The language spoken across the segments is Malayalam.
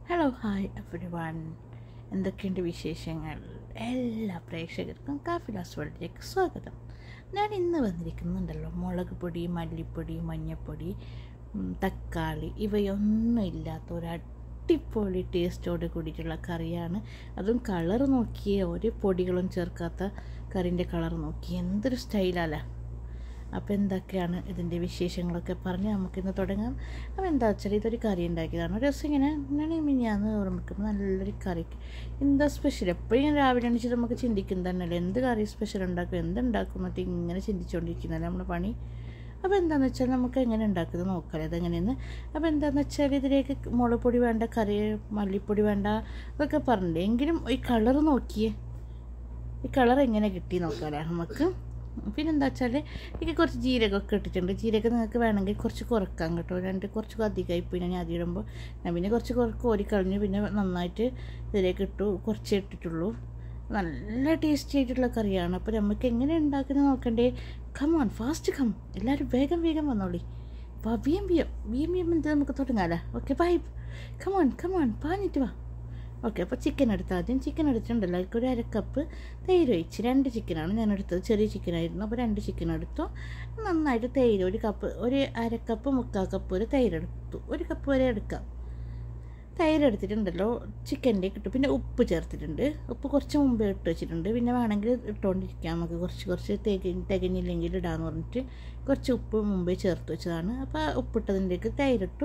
ഹലോ ഹായ് എവറി വൺ എന്തൊക്കെയുണ്ട് വിശേഷങ്ങൾ എല്ലാ പ്രേക്ഷകർക്കും കാഫിലാസ് വേൾഡിലേക്ക് സ്വാഗതം ഞാൻ ഇന്ന് വന്നിരിക്കുന്നുണ്ടല്ലോ മുളക് പൊടി മല്ലിപ്പൊടി മഞ്ഞൾപ്പൊടി ഉം, തക്കാളി ഇവയൊന്നും ഇല്ലാത്ത ഒരു അടിപൊളി ടേസ്റ്റോട് കൂടിയിട്ടുള്ള കറിയാണ് അതും കളർ നോക്കിയേ ഒരു പൊടികളും ചേർക്കാത്ത കറിൻ്റെ കളർ നോക്കി എന്തൊരു സ്റ്റൈലല്ലേ അപ്പോൾ എന്തൊക്കെയാണ് ഇതിൻ്റെ വിശേഷങ്ങളൊക്കെ പറഞ്ഞ് നമുക്കിന്ന് തുടങ്ങാം അപ്പോൾ എന്താ വെച്ചാൽ ഇതൊരു കറി ഉണ്ടാക്കിയതാണ് ഒരു ദിവസം ഇങ്ങനെ ഞാൻ മിനിയാന്ന് ഓർമ്മിക്കുമ്പോൾ നല്ലൊരു കറി എന്താ സ്പെഷ്യൽ എപ്പോഴും ഞാൻ രാവിലെ എണീച്ചിട്ട് നമുക്ക് ചിന്തിക്കും തന്നെയല്ലേ എന്ത് കറി സ്പെഷ്യൽ ഉണ്ടാക്കും എന്തുണ്ടാക്കും എന്നിട്ട് ഇങ്ങനെ ചിന്തിച്ചുകൊണ്ടിരിക്കുന്നതല്ലേ നമ്മുടെ പണി അപ്പോൾ എന്താണെന്ന് വെച്ചാൽ നമുക്ക് എങ്ങനെ ഉണ്ടാക്കുന്നത് നോക്കാം അതെങ്ങനെയെന്ന് അപ്പോൾ എന്താണെന്ന് വെച്ചാൽ ഇതിലേക്ക് മുളക് പൊടി വേണ്ട കറി മല്ലിപ്പൊടി വേണ്ട അതൊക്കെ പറഞ്ഞില്ലേ എങ്കിലും ഈ കളർ നോക്കിയേ ഈ കളർ എങ്ങനെ കിട്ടി നോക്കാമല്ലേ നമുക്ക് പിന്നെ എന്താ വെച്ചാൽ എനിക്ക് കുറച്ച് ജീരകമൊക്കെ ഇട്ടിട്ടുണ്ട് ജീരകം നിങ്ങൾക്ക് വേണമെങ്കിൽ കുറച്ച് കുറക്കാം കേട്ടോ രണ്ട് കുറച്ച് അധികമായി പോയി ഞാൻ ആദ്യം ഇടുമ്പോൾ ഞാൻ പിന്നെ കുറച്ച് കുറച്ച് കോരി കളഞ്ഞു പിന്നെ നന്നായിട്ട് ഇതിലേക്ക് ഇട്ടു കുറച്ച് ഇട്ടിട്ടുള്ളൂ നല്ല ടേസ്റ്റി ആയിട്ടുള്ള കറിയാണ് അപ്പോൾ നമുക്ക് എങ്ങനെ ഉണ്ടാക്കുന്നത് നോക്കണ്ടേ കം ഓൺ ഫാസ്റ്റ് കം എല്ലാവരും വേഗം വേഗം വന്നോളി വാ വിയം വിയം വിയം വിയം എന്ത് നമുക്ക് തുടങ്ങാമല്ലോ ഓക്കെ ബൈ കമോൺ കമോൺ പാഞ്ഞിട്ട് വാ ഓക്കെ അപ്പോൾ ചിക്കൻ എടുത്ത് ആദ്യം ചിക്കൻ എടുത്തിട്ടുണ്ടല്ലോ അതിലേക്ക് ഒരു അരക്കപ്പ് തൈര് ഒഴിച്ച് രണ്ട് ചിക്കനാണ് ഞാൻ എടുത്തത് ചെറിയ ചിക്കനായിരുന്നു അപ്പോൾ രണ്ട് ചിക്കൻ എടുത്തു നന്നായിട്ട് തൈര് ഒരു കപ്പ് ഒരു അരക്കപ്പ് മുക്കാൽ കപ്പ് ഒരു തൈര് എടുത്തു ഒരു കപ്പ് വരെ എടുക്കാം തൈര് എടുത്തിട്ടുണ്ടല്ലോ ചിക്കൻ്റെ ഇട്ടു പിന്നെ ഉപ്പ് ചേർത്തിട്ടുണ്ട് ഉപ്പ് കുറച്ച് മുമ്പേ ഇട്ട് വെച്ചിട്ടുണ്ട് പിന്നെ വേണമെങ്കിൽ ഇട്ടുകൊണ്ടിരിക്കാം നമുക്ക് കുറച്ച് കുറച്ച് തിക തികഞ്ഞില്ലെങ്കിൽ ഇടാന്ന് പറഞ്ഞിട്ട് കുറച്ച് ഉപ്പ് മുമ്പേ ചേർത്ത് വെച്ചതാണ് അപ്പോൾ ഉപ്പിട്ടതിൻ്റെക്ക് തൈരിട്ടു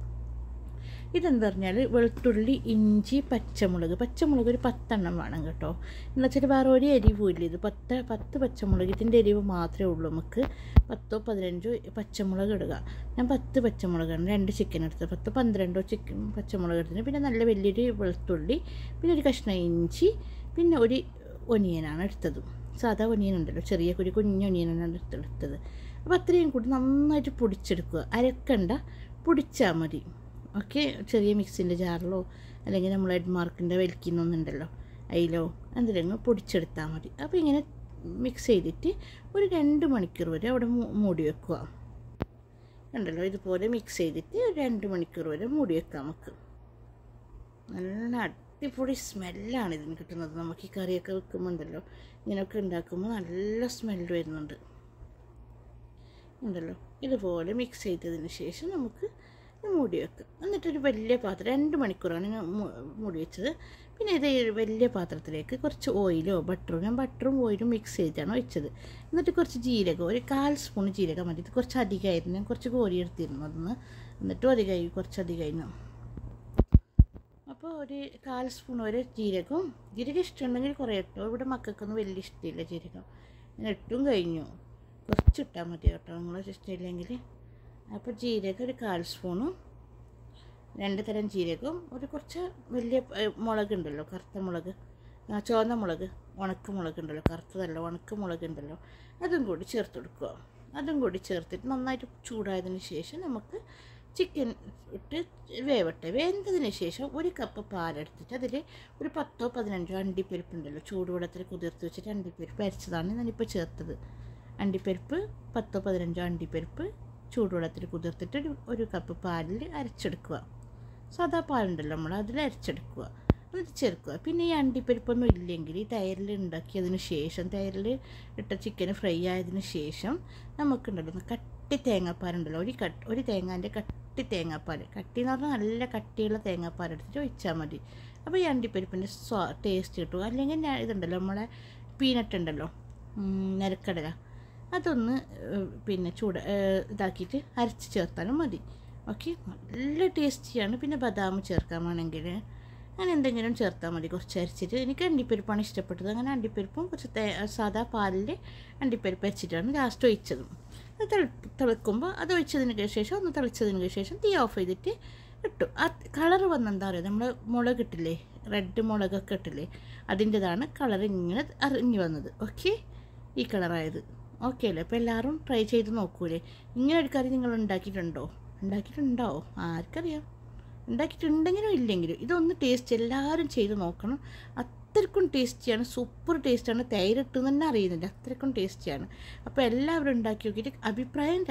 ഇതെന്താ പറഞ്ഞാൽ വെളുത്തുള്ളി ഇഞ്ചി പച്ചമുളക് പച്ചമുളക് ഒരു പത്തെണ്ണം വേണം കേട്ടോ എന്ന് വെച്ചാൽ വേറെ ഒരു എരിവും ഇല്ല ഇത് പത്ത് പത്ത് പച്ചമുളക് ഇതിൻ്റെ എരിവ് മാത്രമേ ഉള്ളൂ നമുക്ക് പത്തോ പതിനഞ്ചോ പച്ചമുളക് ഇടുക ഞാൻ പത്ത് പച്ചമുളകാണ് രണ്ട് ചിക്കൻ എടുത്തത് പത്ത് പന്ത്രണ്ടോ ചിക്കൻ പച്ചമുളക് എടുത്തത് പിന്നെ നല്ല വലിയൊരു വെളുത്തുള്ളി പിന്നെ ഒരു കഷ്ണം ഇഞ്ചി പിന്നെ ഒരു ഒനിയനാണ് എടുത്തത് സാധാ ഒനിയൻ ഉണ്ടല്ലോ ചെറിയ ഒരു കുഞ്ഞ് ഒനിയനാണ് എടുത്തെടുത്തത് അപ്പോൾ അത്രയും കൂടി നന്നായിട്ട് പൊടിച്ചെടുക്കുക അരക്കണ്ട പൊടിച്ചാൽ മതി ഓക്കെ ചെറിയ മിക്സിൻ്റെ ജാറിലോ അല്ലെങ്കിൽ നമ്മൾ ഹെഡ് മാർക്കിൻ്റെ വലിക്കുന്നൊന്നുണ്ടല്ലോ അതിലോ എന്തിലെങ്കിലും പൊടിച്ചെടുത്താൽ മതി അപ്പോൾ ഇങ്ങനെ മിക്സ് ചെയ്തിട്ട് ഒരു രണ്ട് മണിക്കൂർ വരെ അവിടെ മൂ- മൂടി വെക്കുക ഉണ്ടല്ലോ ഇതുപോലെ മിക്സ് ചെയ്തിട്ട് ഒരു രണ്ട് മണിക്കൂർ വരെ മൂടി വെക്കാം നമുക്ക് നല്ല അടിപൊളി സ്മെല്ലാണ് ഇതിന് കിട്ടുന്നത് നമുക്ക് ഈ കറിയൊക്കെ വെക്കുമ്പോൾ ഉണ്ടല്ലോ ഇങ്ങനെയൊക്കെ ഉണ്ടാക്കുമ്പോൾ നല്ല സ്മെല്ല് വരുന്നുണ്ട് ഉണ്ടല്ലോ ഇതുപോലെ മിക്സ് ചെയ്തതിന് ശേഷം നമുക്ക് ഇത് മൂടി വെക്കാം എന്നിട്ടൊരു വലിയ പാത്രം രണ്ട് മണിക്കൂറാണ് ഞാൻ മൂ- മൂടി വെച്ചത് പിന്നെ ഇത് ഈ വലിയ പാത്രത്തിലേക്ക് കുറച്ച് ഓയിലോ ബട്ടറോ ഞാൻ ബട്ടറും ഓയിലും മിക്സ് ചെയ്താണ് വെച്ചത് എന്നിട്ട് കുറച്ച് ജീരകം ഒരു കാൽ സ്പൂൺ ജീരകം മതി ഇത് കുറച്ച് അധികമായിരുന്നു ഞാൻ കുറച്ച് കോരി എടുത്തിരുന്നു അതൊന്ന് എന്നിട്ടും അധികമായി കുറച്ച് അധികമായിരുന്നു അപ്പോൾ ഒരു കാൽ സ്പൂൺ വരെ ജീരകവും ജീരകം ഇഷ്ടമുണ്ടെങ്കിൽ കുറേ ഇട്ടോ ഇവിടെ മക്കൾക്കൊന്നും വലിയ ഇഷ്ടമില്ല ജീരകം ഞാൻ ഇട്ടും കഴിഞ്ഞു കുറച്ച് ഇട്ടാൽ മതി കേട്ടോ നിങ്ങൾ ഇഷ്ടമില്ലെങ്കിൽ അപ്പോൾ ജീരകം ഒരു കാൽ സ്പൂണും രണ്ട് തരം ജീരകവും ഒരു കുറച്ച് വലിയ ഏ, മുളകുണ്ടല്ലോ കറുത്ത മുളക് ആ, ചുവന്ന മുളക് ഉണക്ക മുളക് ഉണ്ടല്ലോ കറുത്തതല്ല ഉണക്ക മുളക് ഉണ്ടല്ലോ അതും കൂടി ചേർത്ത് കൊടുക്കുക അതും കൂടി ചേർത്തിട്ട് നന്നായിട്ട് ചൂടായതിന് ശേഷം നമുക്ക് ചിക്കൻ ഇട്ട് വേവട്ടെ വെന്തതിന് ശേഷം ഒരു കപ്പ് പാലെടുത്തിട്ട് അതിൽ ഒരു പത്തോ പതിനഞ്ചോ അണ്ടിപ്പരിപ്പുണ്ടല്ലോ ചൂടുവെള്ളത്തിൽ കുതിർത്ത് വെച്ചിട്ട് അണ്ടിപ്പരിപ്പ് അരിച്ചതാണ് ഞാനിപ്പോൾ ചേർത്തത് അണ്ടിപ്പരിപ്പ് പത്തോ പതിനഞ്ചോ അണ്ടിപ്പരിപ്പ് ചൂടുവെള്ളത്തിൽ കുതിർത്തിട്ട് ഒരു ഒരു കപ്പ് പാലിൽ അരച്ചെടുക്കുക സാധാ പാലുണ്ടല്ലോ നമ്മൾ അതിൽ അരച്ചെടുക്കുക എന്നിട്ട് ചേർക്കുക പിന്നെ ഈ അണ്ടിപ്പരിപ്പൊന്നും ഇല്ലെങ്കിൽ ഈ തൈരിൽ ഉണ്ടാക്കിയതിന് ശേഷം തൈരിൽ ഇട്ട ചിക്കൻ ഫ്രൈ ആയതിന് ശേഷം നമുക്കുണ്ടല്ലോ ഒന്ന് കട്ടി തേങ്ങാപ്പാലുണ്ടല്ലോ ഒരു കട്ട് ഒരു തേങ്ങാൻ്റെ കട്ടി തേങ്ങാപ്പാൽ കട്ടി എന്ന് പറഞ്ഞാൽ നല്ല കട്ടിയുള്ള തേങ്ങാപ്പാൽ എടുത്തിട്ട് ഒഴിച്ചാൽ മതി അപ്പോൾ ഈ അണ്ടിപ്പരിപ്പിൻ്റെ സ്വാ ടേസ്റ്റ് കിട്ടും അല്ലെങ്കിൽ ഞാൻ ഇതുണ്ടല്ലോ നമ്മളെ പീനട്ട് ഉണ്ടല്ലോ ഉം, നിലക്കടല അതൊന്ന് ഏഹ്, പിന്നെ ചൂട് ഏഹ്, ഇതാക്കിയിട്ട് അരച്ച് ചേർത്താലും മതി ഓക്കെ നല്ല ടേസ്റ്റിയാണ് പിന്നെ ബദാം ചേർക്കാൻ വേണമെങ്കിൽ അങ്ങനെ എന്തെങ്കിലും ചേർത്താൽ മതി കുറച്ച് അരച്ചിട്ട് എനിക്ക് അണ്ടിപ്പരിപ്പാണ് ഇഷ്ടപ്പെട്ടത് അങ്ങനെ അണ്ടിപ്പരിപ്പും കുറച്ച് തേ സാധാ പാലിൽ അണ്ടിപ്പരിപ്പ് അരച്ചിട്ടാണ് ലാസ്റ്റ് ഒഴിച്ചതും അത് തിള തിളക്കുമ്പോൾ അത് ഒഴിച്ചതിന് ശേഷം ഒന്ന് തിളച്ചതിന് ശേഷം തീ ഓഫ് ചെയ്തിട്ട് ഇട്ടു ആ കളർ വന്നെന്താ പറയുക നമ്മൾ മുളക് ഇട്ടില്ലേ റെഡ് മുളകൊക്കെ ഇട്ടില്ലേ അതിൻ്റെതാണ് കളർ ഇങ്ങനെ അറിഞ്ഞു വന്നത് ഓക്കെ ഈ കളറായത് ഓക്കെ അല്ലേ അപ്പോൾ എല്ലാവരും ട്രൈ ചെയ്ത് നോക്കൂലേ ഇങ്ങനെ ഒരു കറി നിങ്ങൾ ഉണ്ടാക്കിയിട്ടുണ്ടോ ഉണ്ടാക്കിയിട്ടുണ്ടോ ആർക്കറിയാം ഉണ്ടാക്കിയിട്ടുണ്ടെങ്കിലും ഇല്ലെങ്കിലും ഇതൊന്ന് ടേസ്റ്റ് എല്ലാവരും ചെയ്ത് നോക്കണം അത്രയ്ക്കും ടേസ്റ്റിയാണ് സൂപ്പർ ടേസ്റ്റാണ് തൈരിട്ട് തന്നെ അറിയുന്നില്ല അത്രയ്ക്കും ടേസ്റ്റിയാണ് അപ്പോൾ എല്ലാവരും ഉണ്ടാക്കി നോക്കിയിട്ട് അഭിപ്രായം രാ-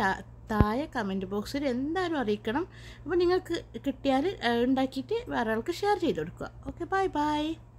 താഴെ കമൻറ്റ് ബോക്സിൽ എന്തായാലും അറിയിക്കണം അപ്പോൾ നിങ്ങൾക്ക് കിട്ടിയാൽ ഉണ്ടാക്കിയിട്ട് വേറെ ആൾക്ക് ഷെയർ ചെയ്ത് കൊടുക്കുക ഓക്കെ ബൈ ബൈ